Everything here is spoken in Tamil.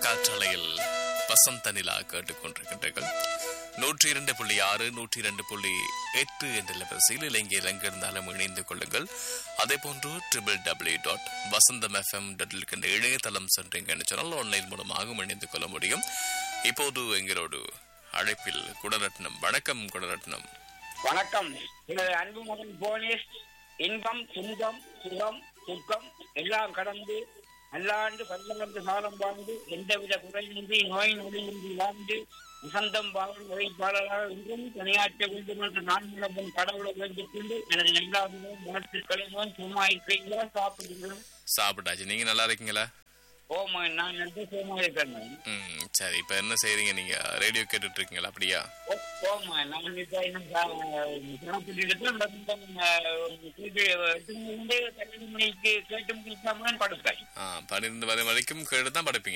காற்றலையில் வசந்த நிலா கேட்டுக்கொண்டிருக்கின்றீர்கள் நூற்றி இரண்டு புள்ளி ஆறு நூற்றி இரண்டு புள்ளி எட்டு என்ற வரிசையில் இலங்கையில் எங்கிருந்தாலும் இணைந்து கொள்ளுங்கள் அதே போன்று triple W dot Vasantham FM dot இருக்கின்ற இணையதளம் சென்றீங்கன்னு சொன்னால் ஆன்லைன் மூலமாக இணைந்து கொள்ள முடியும் இப்போது எங்களோடு அழைப்பில் குடரட்னம் வணக்கம் குடரட்னம் வணக்கம் எனது அன்பு மகன் போனேஷ் இன்பம் துன்பம் சுகம் துக்கம் எல்லாம் கடந்து நல்லாண்டு பல்லாண்டு காலம் வாழ்ந்து எந்தவித குறையின்றி நோய் நொடியின்றி வாழ்ந்து வசந்தம் வாழும் உழைப்பாளராக இன்றும் பணியாற்ற வேண்டும் என்று நான் விளம்பும் கடவுளை வேண்டிக் கொண்டு எனது எல்லாருமே வாழ்த்துக்களையும் சும்மா இருக்கிறீங்களா சாப்பிடுகிறோம் சாப்பிட்டாச்சு நீங்க நல்லா இருக்கீங்களா ஓமா நான் நல்ல சும்மா இருக்கிறேன் ம் சரி இப்ப என்ன செய்றீங்க நீங்க ரேடியோ கேட்டுட்டு இருக்கீங்களா அப்படியா ஓ- ஓமா நான் இப்ப இன்னும் சாப்பிட்டு பன்னெண்டு மணிக்கு கேட்டு முடிக்காம படுத்தாய் ஆ பன்னிரெண்டு வரை வரைக்கும் கேட்டு தான் படைப்பீங்க